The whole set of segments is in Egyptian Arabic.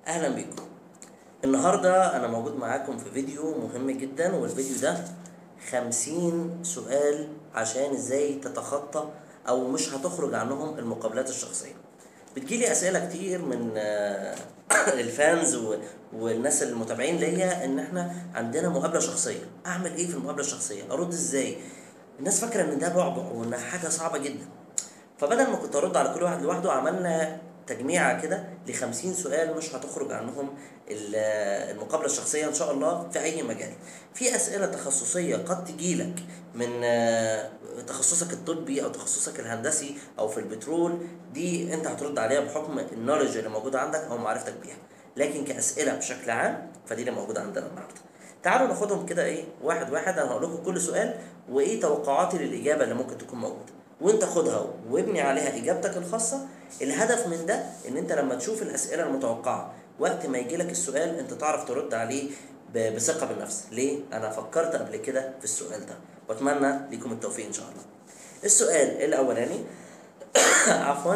اهلا بيكم النهارده انا موجود معاكم في فيديو مهم جدا والفيديو ده خمسين سؤال عشان ازاي تتخطى او مش هتخرج عنهم المقابلات الشخصيه بتجيلي اسئله كتير من آه، الفانز و- والناس المتابعين ليا ان احنا عندنا مقابله شخصيه اعمل ايه في المقابله الشخصيه ارد ازاي الناس فاكره ان ده بعبع وانها حاجه صعبه جدا فبدل ما كنت ارد على كل واحد لوحده عملنا تجميعة كده ل 50 سؤال مش هتخرج عنهم ال- المقابلة الشخصية إن شاء الله في أي مجال. في أسئلة تخصصية قد تجيلك من آه، تخصصك الطبي أو تخصصك الهندسي أو في البترول دي أنت هترد عليها بحكم النولج اللي موجودة عندك أو معرفتك بيها. لكن كأسئلة بشكل عام فدي اللي موجودة عندنا النهارده. تعالوا ناخدهم كده ايه واحد واحد انا هقول لكم كل سؤال وايه توقعاتي للاجابه اللي ممكن تكون موجوده وانت خدها وابني عليها اجابتك الخاصه الهدف من ده ان انت لما تشوف الاسئله المتوقعه وقت ما يجي لك السؤال انت تعرف ترد عليه ب- بثقه بالنفس ليه انا فكرت قبل كده في السؤال ده واتمنى ليكم التوفيق ان شاء الله السؤال الاولاني عفوا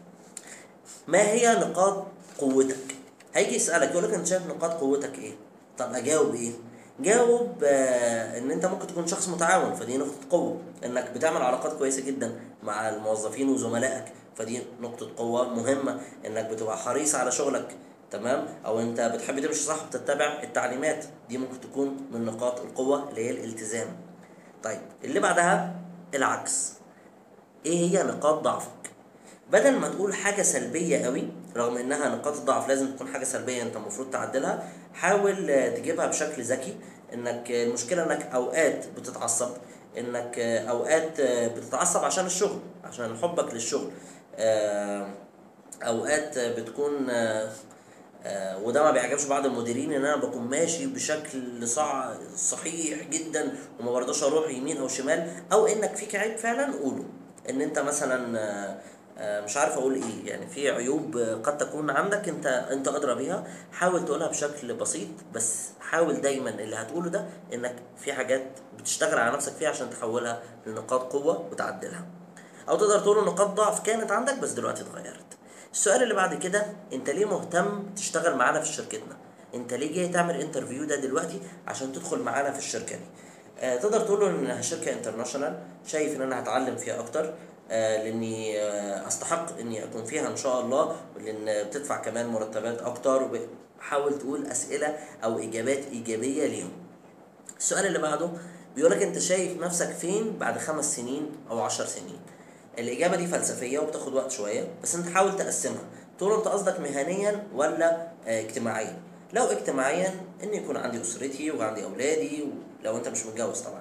ما هي نقاط قوتك هيجي يسألك يقول لك انت شايف نقاط قوتك ايه طب اجاوب ايه جاوب آه ان انت ممكن تكون شخص متعاون فدي نقطة قوة انك بتعمل علاقات كويسة جدا مع الموظفين وزملائك فدي نقطة قوة مهمة انك بتبقى حريص على شغلك تمام او انت بتحب تمشي صح وبتتبع التعليمات دي ممكن تكون من نقاط القوة اللي هي الالتزام طيب اللي بعدها العكس ايه هي نقاط ضعفك بدل ما تقول حاجه سلبيه قوي رغم انها نقاط الضعف لازم تكون حاجه سلبيه انت المفروض تعدلها حاول آه، تجيبها بشكل ذكي انك آه، المشكله انك اوقات بتتعصب انك آه، اوقات آه، بتتعصب عشان الشغل عشان حبك للشغل آه، اوقات آه، بتكون آه، آه، وده ما بيعجبش بعض المديرين ان انا بكون ماشي بشكل صع صحيح جدا وما برضاش اروح يمين او شمال او انك فيك عيب فعلا قوله ان انت مثلا آه، آه، مش عارف اقول ايه يعني في عيوب آه، قد تكون عندك انت انت ادرى بيها حاول تقولها بشكل بسيط بس حاول دايما اللي هتقوله ده انك في حاجات بتشتغل على نفسك فيها عشان تحولها لنقاط قوه وتعدلها او تقدر تقول نقاط ضعف كانت عندك بس دلوقتي اتغيرت السؤال اللي بعد كده انت ليه مهتم تشتغل معانا في شركتنا انت ليه جاي تعمل انترفيو ده دلوقتي عشان تدخل معانا في الشركه دي آه تقدر تقول له انها شركه انترناشونال شايف ان انا هتعلم فيها اكتر آه لاني آه استحق اني اكون فيها ان شاء الله لان بتدفع كمان مرتبات اكتر وحاول تقول اسئله او اجابات ايجابيه ليهم السؤال اللي بعده بيقولك انت شايف نفسك فين بعد خمس سنين او عشر سنين الإجابة دي فلسفية وبتاخد وقت شوية بس أنت حاول تقسمها تقول أنت قصدك مهنيا ولا آه، اجتماعيا لو اجتماعيا إن يكون عندي أسرتي وعندي أولادي لو أنت مش متجوز طبعا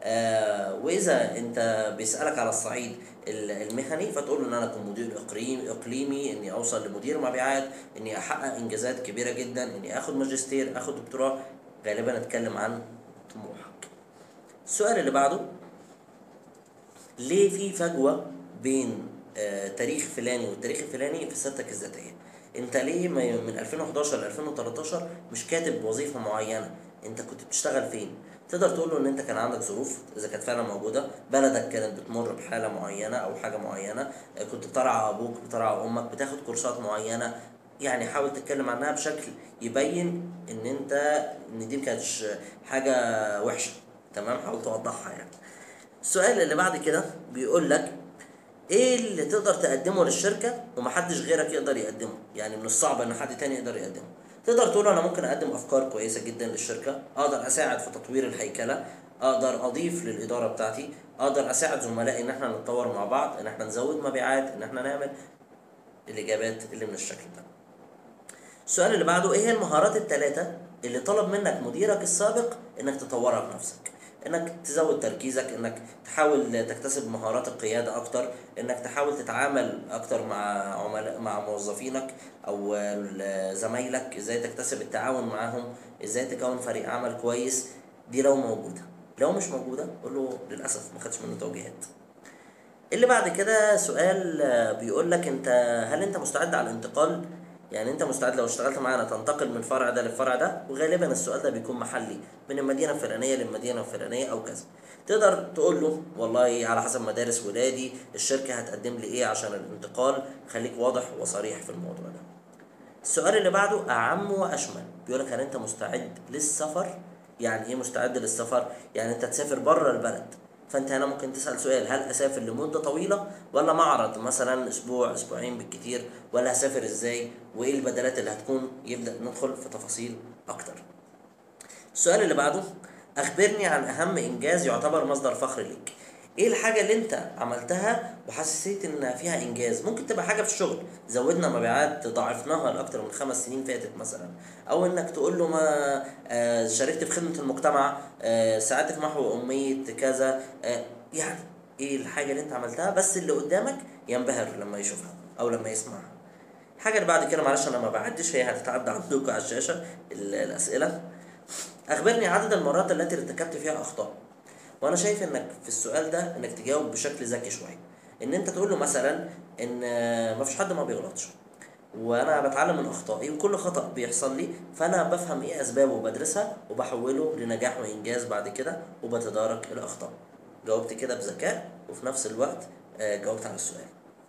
آه وإذا أنت بيسألك على الصعيد ال- المهني فتقول له إن أنا أكون مدير إقليمي إقليمي إني أوصل لمدير مبيعات إني أحقق إنجازات كبيرة جدا إني آخد ماجستير آخد دكتوراه غالبا أتكلم عن طموحك السؤال اللي بعده ليه في فجوه بين آه تاريخ فلاني والتاريخ الفلاني في سيرتك الذاتيه انت ليه ما- من 2011 ل 2013 مش كاتب وظيفه معينه انت كنت بتشتغل فين تقدر تقول له ان انت كان عندك ظروف اذا كانت فعلا موجوده بلدك كانت بتمر بحاله معينه او حاجه معينه آه، كنت بترعى ابوك بترعى امك بتاخد كورسات معينه يعني حاول تتكلم عنها بشكل يبين ان انت ان دي ما كانتش حاجه وحشه تمام حاول توضحها يعني السؤال اللي بعد كده بيقول لك ايه اللي تقدر تقدمه للشركه ومحدش غيرك يقدر يقدمه يعني من الصعب ان حد تاني يقدر يقدمه تقدر تقول انا ممكن اقدم افكار كويسه جدا للشركه اقدر اساعد في تطوير الهيكله اقدر اضيف للاداره بتاعتي اقدر اساعد زملائي ان احنا نتطور مع بعض ان احنا نزود مبيعات ان احنا نعمل الاجابات اللي من الشكل ده السؤال اللي بعده ايه هي المهارات الثلاثة اللي طلب منك مديرك السابق انك تطورها بنفسك انك تزود تركيزك انك تحاول تكتسب مهارات القيادة اكتر انك تحاول تتعامل اكتر مع عملاء مع موظفينك او زمايلك ازاي تكتسب التعاون معاهم ازاي تكون فريق عمل كويس دي لو موجودة لو مش موجودة قول له للأسف ما خدش منه توجيهات اللي بعد كده سؤال آه، بيقول لك انت هل انت مستعد على الانتقال يعني انت مستعد لو اشتغلت معانا تنتقل من الفرع ده للفرع ده وغالبا السؤال ده بيكون محلي من المدينه الفلانيه للمدينه الفلانيه او كذا تقدر تقول له والله على حسب مدارس ولادي الشركه هتقدم لي ايه عشان الانتقال خليك واضح وصريح في الموضوع ده السؤال اللي بعده اعم واشمل بيقول لك هل انت مستعد للسفر يعني ايه مستعد للسفر يعني انت تسافر بره البلد فانت هنا ممكن تسال سؤال هل اسافر لمده طويله ولا معرض مثلا اسبوع اسبوعين بالكتير ولا هسافر ازاي وايه البدلات اللي هتكون يبدا ندخل في تفاصيل اكتر السؤال اللي بعده اخبرني عن اهم انجاز يعتبر مصدر فخر ليك ايه الحاجة اللي انت عملتها وحسيت ان فيها انجاز ممكن تبقى حاجة في الشغل زودنا مبيعات ضاعفناها لاكتر من خمس سنين فاتت مثلا او انك تقول له ما آه، شاركت في خدمة المجتمع آه، ساعدت في محو امية كذا آه، يعني ايه الحاجة اللي انت عملتها بس اللي قدامك ينبهر لما يشوفها او لما يسمعها الحاجة اللي بعد كده معلش انا ما بعدش هي هتتعدى عندكم على الشاشة ال- الاسئلة اخبرني عدد المرات التي ارتكبت فيها اخطاء وانا شايف انك في السؤال ده انك تجاوب بشكل ذكي شويه ان انت تقول له مثلا ان ما فيش حد ما بيغلطش وانا بتعلم من اخطائي وكل خطا بيحصل لي فانا بفهم ايه اسبابه وبدرسها وبحوله لنجاح وانجاز بعد كده وبتدارك الاخطاء جاوبت كده بذكاء وفي نفس الوقت آه، جاوبت على السؤال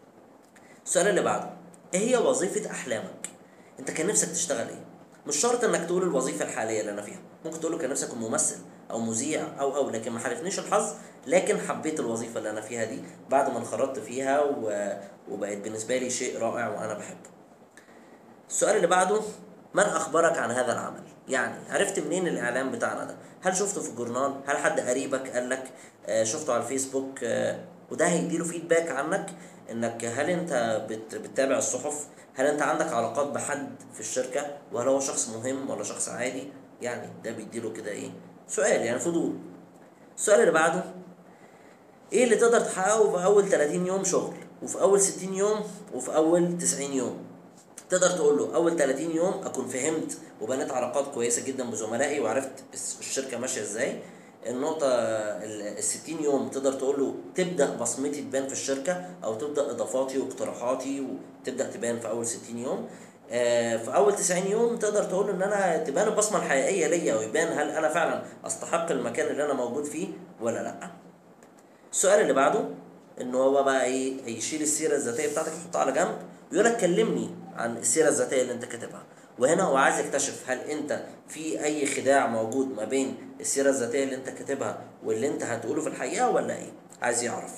السؤال اللي بعده ايه هي وظيفة احلامك انت كان نفسك تشتغل ايه مش شرط انك تقول الوظيفة الحالية اللي انا فيها ممكن تقول له كان نفسك تكون ممثل او مذيع او او لكن ما حالفنيش الحظ لكن حبيت الوظيفة اللي انا فيها دي بعد ما انخرطت فيها و... وبقت بالنسبة لي شيء رائع وانا بحبه السؤال اللي بعده من اخبرك عن هذا العمل يعني عرفت منين الاعلان بتاعنا ده هل شفته في الجورنال هل حد قريبك قال لك آه، شفته على الفيسبوك آه، وده هيديله فيدباك عنك انك هل انت بت- بتتابع الصحف هل انت عندك علاقات بحد في الشركه وهل هو شخص مهم ولا شخص عادي يعني ده بيديله كده ايه سؤال يعني فضول السؤال اللي بعده ايه اللي تقدر تحققه في اول 30 يوم شغل وفي اول 60 يوم وفي اول 90 يوم تقدر تقول له اول 30 يوم اكون فهمت وبنيت علاقات كويسه جدا بزملائي وعرفت الس- الشركه ماشيه ازاي النقطة ال 60 يوم تقدر تقول له تبدأ بصمتي تبان في الشركة أو تبدأ إضافاتي واقتراحاتي وتبدأ تبان في أول 60 يوم آه، في أول 90 يوم تقدر تقول له إن أنا تبان البصمة الحقيقية ليا ويبان هل أنا فعلا أستحق المكان اللي أنا موجود فيه ولا لأ. السؤال اللي بعده ان هو بقى ايه هيشيل السيره الذاتيه بتاعتك يحطها على جنب ويقول لك كلمني عن السيره الذاتيه اللي انت كاتبها وهنا هو عايز يكتشف هل انت في اي خداع موجود ما بين السيره الذاتيه اللي انت كاتبها واللي انت هتقوله في الحقيقه ولا ايه عايز يعرف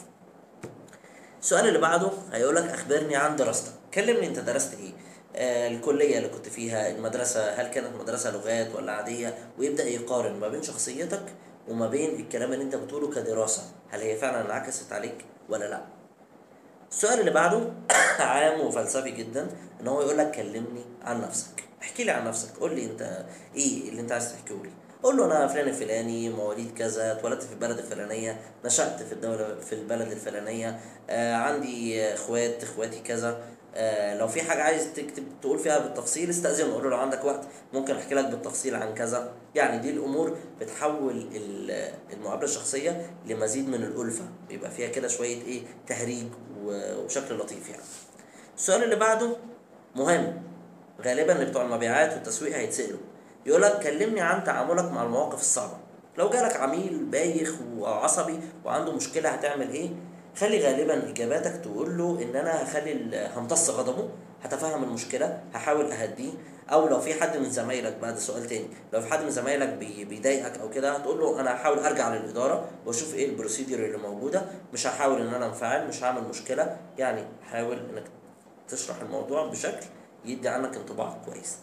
السؤال اللي بعده هيقول لك اخبرني عن دراستك كلمني انت درست ايه آه الكليه اللي كنت فيها المدرسه هل كانت مدرسه لغات ولا عاديه ويبدا يقارن ما بين شخصيتك وما بين الكلام اللي انت بتقوله كدراسه هل هي فعلا انعكست عليك ولا لا السؤال اللي بعده عام وفلسفي جدا ان هو يقول لك كلمني عن نفسك احكي لي عن نفسك قول لي انت ايه اللي انت عايز تحكيه لي قول له انا فلان الفلاني مواليد كذا اتولدت في البلد الفلانيه نشأت في الدوله في البلد الفلانيه آه عندي اخوات اخواتي كذا آه لو في حاجه عايز تكتب تقول فيها بالتفصيل استاذنه قول له لو عندك وقت ممكن احكي لك بالتفصيل عن كذا يعني دي الامور بتحول ال- المقابله الشخصيه لمزيد من الالفه بيبقى فيها كده شويه ايه تهريج و- وبشكل لطيف يعني السؤال اللي بعده مهم غالبا اللي بتوع المبيعات والتسويق هيتسالوا يقول لك كلمني عن تعاملك مع المواقف الصعبه لو جالك عميل بايخ وعصبي وعنده مشكله هتعمل ايه خلي غالبا اجاباتك تقول له ان انا هخلي ال- همتص غضبه هتفهم المشكله هحاول اهديه او لو في حد من زمايلك بعد سؤال تاني لو في حد من زمايلك بي- بيضايقك او كده هتقول له انا هحاول ارجع للاداره واشوف ايه البروسيدور اللي موجوده مش هحاول ان انا انفعل مش هعمل مشكله يعني حاول انك تشرح الموضوع بشكل يدي عنك انطباع كويس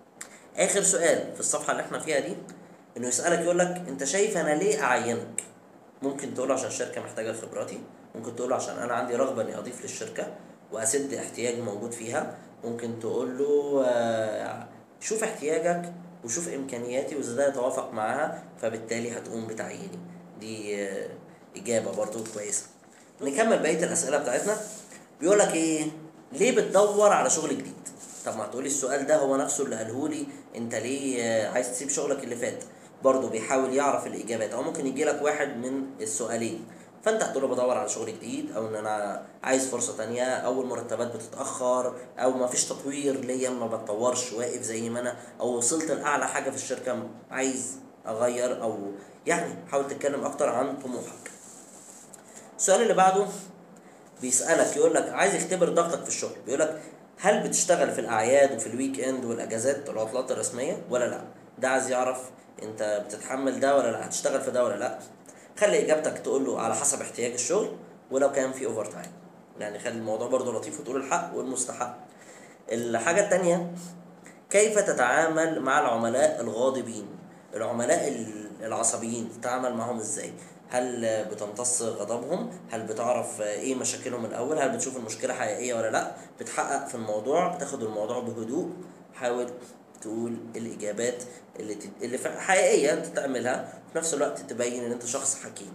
اخر سؤال في الصفحه اللي احنا فيها دي انه يسالك يقول لك انت شايف انا ليه اعينك ممكن تقول له عشان الشركه محتاجه خبراتي ممكن تقول له عشان انا عندي رغبه اني اضيف للشركه واسد احتياج موجود فيها ممكن تقول له آه، شوف احتياجك وشوف امكانياتي واذا ده يتوافق معاها فبالتالي هتقوم بتعييني دي آه، اجابه برضو كويسه نكمل بقيه الاسئله بتاعتنا بيقول لك ايه ليه بتدور على شغل جديد طب ما هتقولي السؤال ده هو نفسه اللي قاله لي انت ليه آه، عايز تسيب شغلك اللي فات برضه بيحاول يعرف الاجابات او ممكن يجي لك واحد من السؤالين فانت هتقول له بدور على شغل جديد او ان انا عايز فرصه تانية او المرتبات بتتاخر او ما فيش تطوير ليا ما بتطورش واقف زي ما انا او وصلت لاعلى حاجه في الشركه عايز اغير او يعني حاول تتكلم اكتر عن طموحك السؤال اللي بعده بيسالك يقول لك عايز يختبر ضغطك في الشغل بيقول لك هل بتشتغل في الاعياد وفي الويك اند والاجازات والعطلات الرسميه ولا لا ده عايز يعرف انت بتتحمل ده ولا لا هتشتغل في ده ولا لا خلي اجابتك تقول له على حسب احتياج الشغل ولو كان في اوفر تايم يعني خلي الموضوع برضه لطيف وتقول الحق والمستحق الحاجه التانية كيف تتعامل مع العملاء الغاضبين العملاء العصبيين تتعامل معهم ازاي هل بتمتص غضبهم هل بتعرف ايه مشاكلهم الاول هل بتشوف المشكله حقيقيه ولا لا بتحقق في الموضوع بتاخد الموضوع بهدوء حاول تقول الاجابات اللي تد... اللي حقيقيه انت تعملها في نفس الوقت تبين ان انت شخص حكيم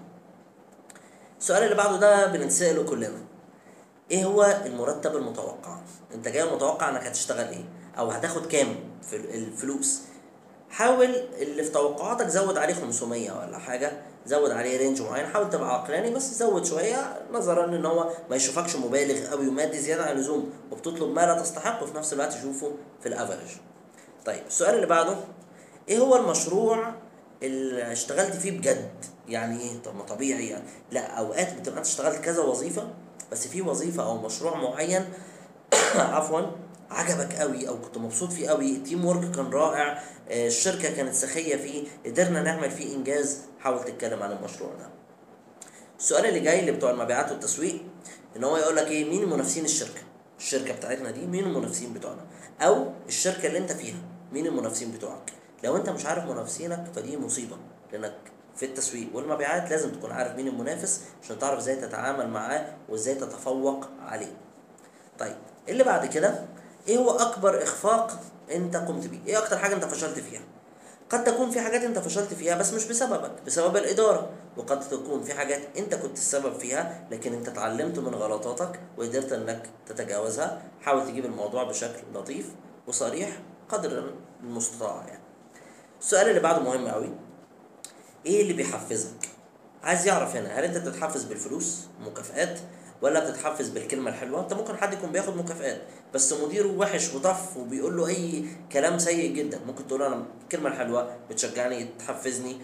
السؤال اللي بعده ده بنتساله كلنا ايه هو المرتب المتوقع انت جاي متوقع انك هتشتغل ايه او هتاخد كام في الفلوس حاول اللي في توقعاتك زود عليه 500 ولا حاجه زود عليه رينج معين حاول تبقى عقلاني بس زود شويه نظرا ان هو ما يشوفكش مبالغ قوي ومادي زياده عن اللزوم وبتطلب ما لا تستحق وفي نفس الوقت يشوفه في الافرج طيب السؤال اللي بعده ايه هو المشروع اللي اشتغلت فيه بجد يعني ايه طب ما طبيعي يعني لا اوقات بتبقى انت اشتغلت كذا وظيفه بس في وظيفه او مشروع معين عفوا عجبك قوي او كنت مبسوط فيه قوي التيم ورك كان رائع الشركه كانت سخيه فيه قدرنا نعمل فيه انجاز حاول تتكلم عن المشروع ده السؤال اللي جاي اللي بتوع المبيعات والتسويق ان هو يقول لك ايه مين منافسين الشركه الشركه بتاعتنا دي مين المنافسين بتوعنا او الشركه اللي انت فيها مين المنافسين بتوعك لو انت مش عارف منافسينك فدي مصيبه لانك في التسويق والمبيعات لازم تكون عارف مين المنافس عشان تعرف ازاي تتعامل معاه وازاي تتفوق عليه طيب اللي بعد كده ايه هو اكبر اخفاق انت قمت بيه ايه اكتر حاجه انت فشلت فيها قد تكون في حاجات انت فشلت فيها بس مش بسببك بسبب الاداره وقد تكون في حاجات انت كنت السبب فيها لكن انت اتعلمت من غلطاتك وقدرت انك تتجاوزها حاول تجيب الموضوع بشكل لطيف وصريح قدر المستطاع يعني السؤال اللي بعده مهم قوي ايه اللي بيحفزك عايز يعرف هنا هل انت بتتحفز بالفلوس مكافآت ولا بتتحفز بالكلمه الحلوه انت ممكن حد يكون بياخد مكافآت بس مديره وحش وطف وبيقول له اي كلام سيء جدا ممكن تقول له انا الكلمه الحلوه بتشجعني تحفزني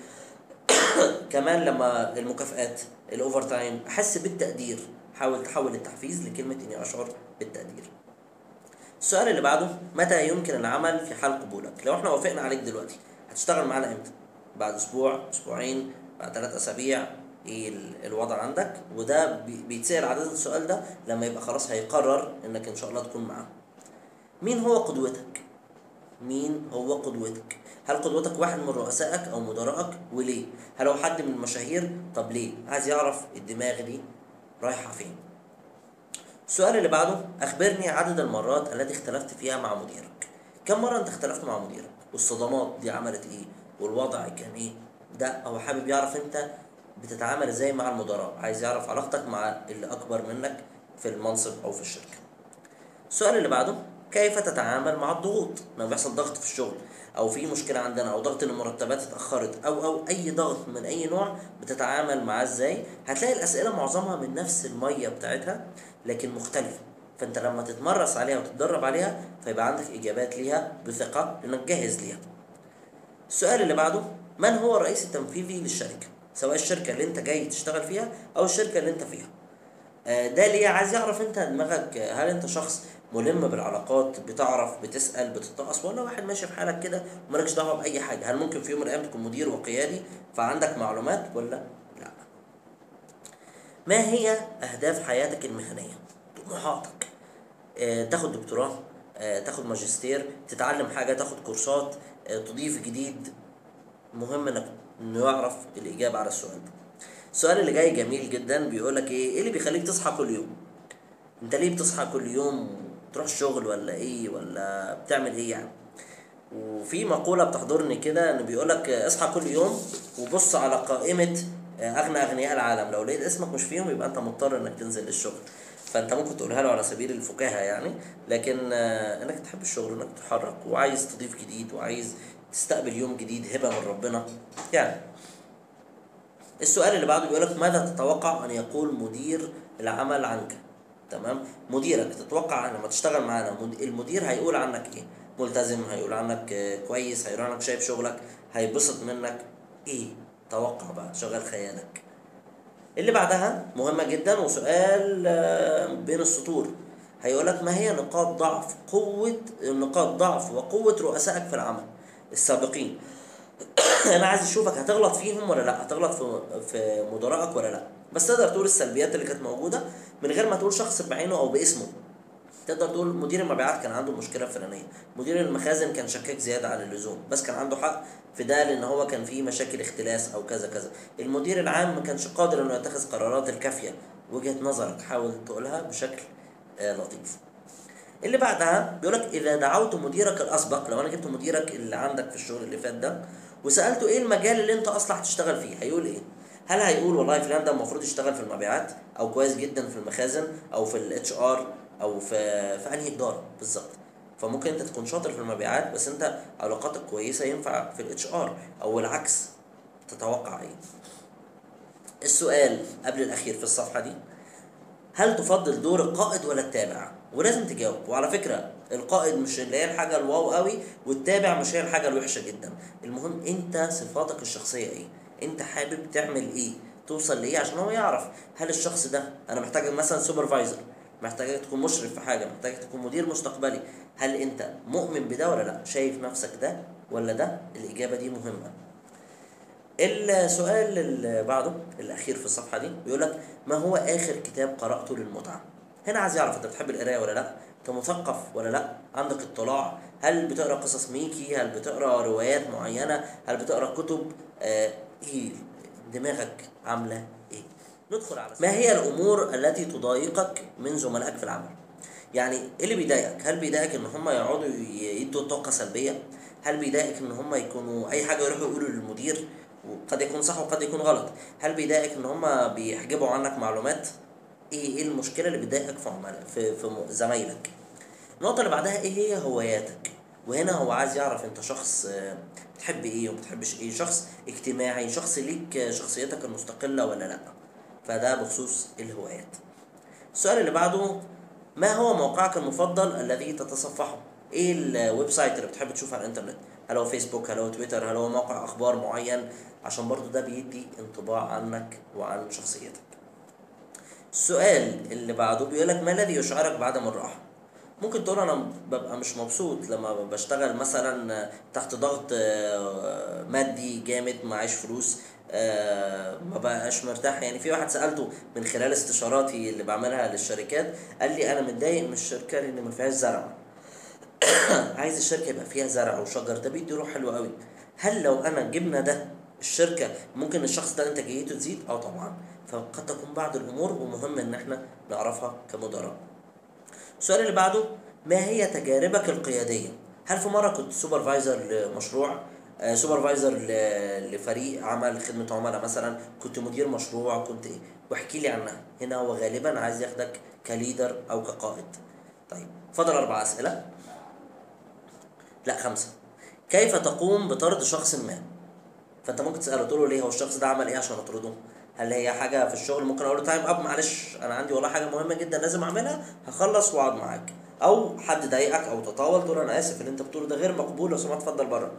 كمان لما المكافآت الاوفر تايم احس بالتقدير حاول تحول التحفيز لكلمه اني اشعر بالتقدير السؤال اللي بعده متى يمكن العمل في حال قبولك لو احنا وافقنا عليك دلوقتي هتشتغل معانا امتى بعد اسبوع اسبوعين بعد ثلاث اسابيع ايه الوضع عندك وده بيتسال عاده السؤال ده لما يبقى خلاص هيقرر انك ان شاء الله تكون معاه مين هو قدوتك مين هو قدوتك هل قدوتك واحد من رؤسائك او مدراءك وليه هل هو حد من المشاهير طب ليه عايز يعرف الدماغ دي رايحه فين السؤال اللي بعده اخبرني عدد المرات التي اختلفت فيها مع مديرك كم مره انت اختلفت مع مديرك والصدمات دي عملت ايه والوضع كان ايه ده هو حابب يعرف انت بتتعامل ازاي مع المدراء عايز يعرف علاقتك مع اللي اكبر منك في المنصب او في الشركه السؤال اللي بعده كيف تتعامل مع الضغوط لما بيحصل ضغط في الشغل او في مشكله عندنا او ضغط ان المرتبات اتاخرت او او اي ضغط من اي نوع بتتعامل معاه ازاي هتلاقي الاسئله معظمها من نفس الميه بتاعتها لكن مختلفه فانت لما تتمرس عليها وتتدرب عليها فيبقى عندك اجابات ليها بثقه لانك جاهز ليها السؤال اللي بعده من هو الرئيس التنفيذي للشركه سواء الشركه اللي انت جاي تشتغل فيها او الشركه اللي انت فيها ده ليه عايز يعرف انت دماغك هل انت شخص ملم بالعلاقات بتعرف بتسال بتتقص ولا واحد ماشي في حالك كده ومالكش دعوه باي حاجه هل ممكن في يوم من الايام تكون مدير وقيادي فعندك معلومات ولا لا ما هي اهداف حياتك المهنيه طموحاتك آه تاخد دكتوراه آه تاخد ماجستير تتعلم حاجه تاخد كورسات آه تضيف جديد مهم انك انه يعرف الاجابه على السؤال ده السؤال اللي جاي جميل جدا بيقول لك ايه ايه اللي بيخليك تصحى كل يوم انت ليه بتصحى كل يوم تروح الشغل ولا ايه ولا بتعمل ايه يعني وفي مقوله بتحضرني كده ان بيقول لك اصحى كل يوم وبص على قائمه اغنى اغنياء العالم لو لقيت اسمك مش فيهم يبقى انت مضطر انك تنزل للشغل فانت ممكن تقولها له على سبيل الفكاهه يعني لكن انك تحب الشغل وانك تتحرك وعايز تضيف جديد وعايز تستقبل يوم جديد هبه من ربنا يعني السؤال اللي بعده بيقول لك ماذا تتوقع ان يقول مدير العمل عنك تمام مديرك تتوقع لما تشتغل معانا المدير هيقول عنك ايه ملتزم هيقول عنك كويس هيقول عنك شايف شغلك هيبسط منك ايه توقع بقى شغل خيالك اللي بعدها مهمة جدا وسؤال بين السطور هيقول لك ما هي نقاط ضعف قوة نقاط ضعف وقوة رؤسائك في العمل السابقين انا عايز اشوفك هتغلط فيهم ولا لا هتغلط في في مدراءك ولا لا بس تقدر تقول السلبيات اللي كانت موجوده من غير ما تقول شخص بعينه او باسمه تقدر تقول مدير المبيعات كان عنده مشكله فلانيه مدير المخازن كان شكاك زياده عن اللزوم بس كان عنده حق في ده لان هو كان فيه مشاكل اختلاس او كذا كذا المدير العام ما كانش قادر انه يتخذ قرارات الكافيه وجهه نظرك حاول تقولها بشكل آه لطيف اللي بعدها بيقول لك اذا دعوت مديرك الاسبق لو انا جبت مديرك اللي عندك في الشغل اللي فات ده وسالته ايه المجال اللي انت اصلا هتشتغل فيه هيقول ايه هل هيقول والله فلان ده المفروض يشتغل في المبيعات او كويس جدا في المخازن او في الاتش ار او في في انهي اداره بالظبط فممكن انت تكون شاطر في المبيعات بس انت علاقاتك كويسه ينفع في الاتش ار او العكس تتوقع ايه السؤال قبل الاخير في الصفحه دي هل تفضل دور القائد ولا التابع ولازم تجاوب وعلى فكره القائد مش اللي هي الحاجه الواو قوي والتابع مش هي الحاجه الوحشه جدا المهم انت صفاتك الشخصيه ايه انت حابب تعمل ايه توصل لايه عشان هو يعرف هل الشخص ده انا محتاجك مثلا سوبرفايزر محتاجك تكون مشرف في حاجه محتاجك تكون مدير مستقبلي هل انت مؤمن بده ولا لا شايف نفسك ده ولا ده الاجابه دي مهمه السؤال اللي بعده الاخير في الصفحه دي بيقول لك ما هو اخر كتاب قراته للمتعه هنا عايز يعرف انت بتحب القرايه ولا لا انت مثقف ولا لا عندك اطلاع هل بتقرا قصص ميكي هل بتقرا روايات معينه هل بتقرا كتب آه ايه دماغك عامله ايه ندخل على ما هي الامور التي تضايقك من زملائك في العمل يعني ايه اللي بيضايقك هل بيضايقك ان هم يقعدوا يدوا طاقه سلبيه هل بيضايقك ان هم يكونوا اي حاجه يروحوا يقولوا للمدير وقد يكون صح وقد يكون غلط هل بيضايقك ان هم بيحجبوا عنك معلومات ايه ايه المشكله اللي بتضايقك في عملاء في في زمايلك النقطه اللي بعدها ايه هي هواياتك وهنا هو عايز يعرف انت شخص بتحب ايه وما بتحبش ايه شخص اجتماعي شخص ليك شخصيتك المستقله ولا لا فده بخصوص الهوايات السؤال اللي بعده ما هو موقعك المفضل الذي تتصفحه ايه الويب سايت اللي بتحب تشوفه على الانترنت هل هو فيسبوك هل هو تويتر هل هو موقع اخبار معين عشان برضو ده بيدي انطباع عنك وعن شخصيتك السؤال اللي بعده بيقول لك ما الذي يشعرك بعدم الراحه ممكن تقول انا ببقى مش مبسوط لما بشتغل مثلا تحت ضغط مادي جامد معيش فلوس ما بقاش مرتاح يعني في واحد سالته من خلال استشاراتي اللي بعملها للشركات قال لي انا متضايق من الشركه لان ما فيهاش زرع عايز الشركه يبقى فيها زرع وشجر ده بيدي روح حلو قوي هل لو انا جبنا ده الشركه ممكن الشخص ده انتاجيته تزيد اه طبعا فقد تكون بعض الامور ومهم ان احنا نعرفها كمدراء السؤال اللي بعده ما هي تجاربك القياديه هل في مره كنت سوبرفايزر لمشروع آه سوبرفايزر لفريق عمل خدمه عملاء مثلا كنت مدير مشروع كنت ايه واحكي لي عنها هنا هو غالبا عايز ياخدك كليدر او كقائد طيب فضل اربع اسئله لا خمسه كيف تقوم بطرد شخص ما فانت ممكن تساله تقول له ليه هو الشخص ده عمل ايه عشان اطرده هل هي حاجه في الشغل ممكن اقول له تايم اب معلش انا عندي والله حاجه مهمه جدا لازم اعملها هخلص واقعد معاك او حد ضايقك او تطاول تقول انا اسف اللي انت بتقوله ده غير مقبول لو سمحت اتفضل بره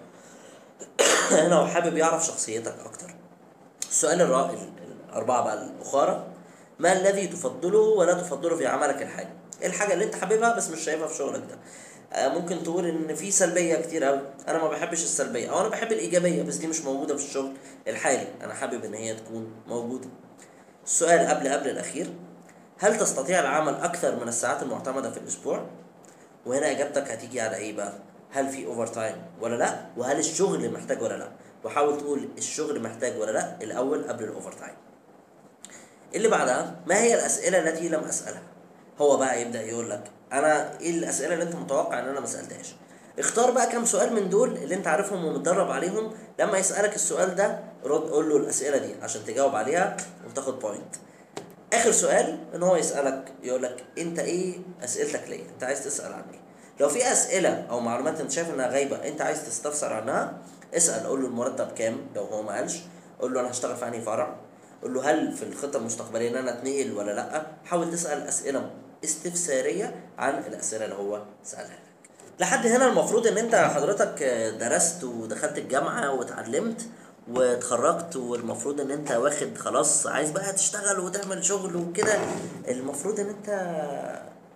هنا هو حابب يعرف شخصيتك اكتر السؤال الرائع الاربعه بقى الاخرى ما الذي تفضله ولا تفضله في عملك الحالي ايه الحاجه اللي انت حاببها بس مش شايفها في شغلك ده ممكن تقول ان في سلبيه كتير قوي انا ما بحبش السلبيه او انا بحب الايجابيه بس دي مش موجوده في الشغل الحالي انا حابب ان هي تكون موجوده السؤال قبل قبل الاخير هل تستطيع العمل اكثر من الساعات المعتمده في الاسبوع وهنا اجابتك هتيجي على ايه بقى هل في اوفر تايم ولا لا وهل الشغل محتاج ولا لا وحاول تقول الشغل محتاج ولا لا الاول قبل الاوفر تايم اللي بعدها ما هي الاسئله التي لم اسالها هو بقى يبدا يقول لك انا ايه الاسئله اللي انت متوقع ان انا ما سالتهاش اختار بقى كام سؤال من دول اللي انت عارفهم ومتدرب عليهم لما يسالك السؤال ده رد قول له الاسئله دي عشان تجاوب عليها وتاخد بوينت اخر سؤال ان هو يسالك يقول لك انت ايه اسئلتك ليه انت عايز تسال عن ايه لو في اسئله او معلومات انت شايف انها غايبه انت عايز تستفسر عنها اسال قول له المرتب كام لو هو ما قالش قول له انا هشتغل في انهي فرع قول له هل في الخطه المستقبليه ان انا اتنقل ولا لا حاول تسال اسئله استفساريه عن الاسئله اللي هو سالها لك لحد هنا المفروض ان انت حضرتك درست ودخلت الجامعه واتعلمت واتخرجت والمفروض ان انت واخد خلاص عايز بقى تشتغل وتعمل شغل وكده المفروض ان انت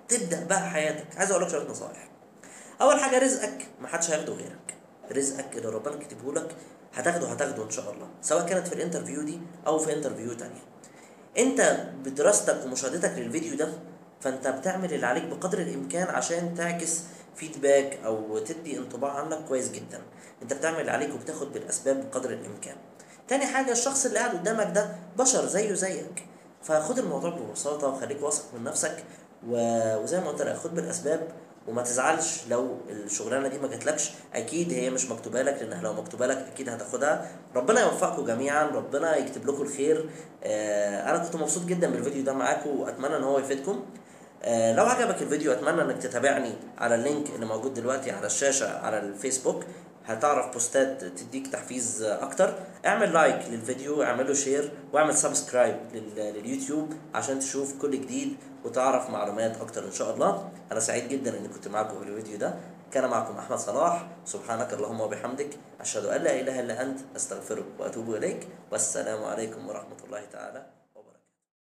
تبدا بقى حياتك عايز اقول لك شويه نصايح اول حاجه رزقك ما حدش هياخده غيرك رزقك اللي ربنا كاتبه لك هتاخده هتاخده ان شاء الله سواء كانت في الانترفيو دي او في انترفيو تانية انت بدراستك ومشاهدتك للفيديو ده فانت بتعمل اللي عليك بقدر الامكان عشان تعكس فيدباك او تدي انطباع عنك كويس جدا انت بتعمل اللي عليك وبتاخد بالاسباب بقدر الامكان تاني حاجه الشخص اللي قاعد قدامك ده بشر زيه زيك فخد الموضوع ببساطه وخليك واثق من نفسك و- وزي ما قلت لك خد بالاسباب وما تزعلش لو الشغلانه دي ما جاتلكش اكيد هي مش مكتوبه لك لانها لو مكتوبه لك اكيد هتاخدها ربنا يوفقكم جميعا ربنا يكتب لكم الخير آه انا كنت مبسوط جدا بالفيديو ده معاكم واتمنى ان هو يفيدكم آه لو عجبك الفيديو اتمنى انك تتابعني على اللينك اللي موجود دلوقتي على الشاشه على الفيسبوك هتعرف بوستات تديك تحفيز اكتر اعمل لايك للفيديو اعمل له شير واعمل سبسكرايب لل- لليوتيوب عشان تشوف كل جديد وتعرف معلومات اكتر ان شاء الله انا سعيد جدا اني كنت معاكم في الفيديو ده كان معكم احمد صلاح سبحانك اللهم وبحمدك اشهد ان لا اله الا انت استغفرك واتوب اليك والسلام عليكم ورحمه الله تعالى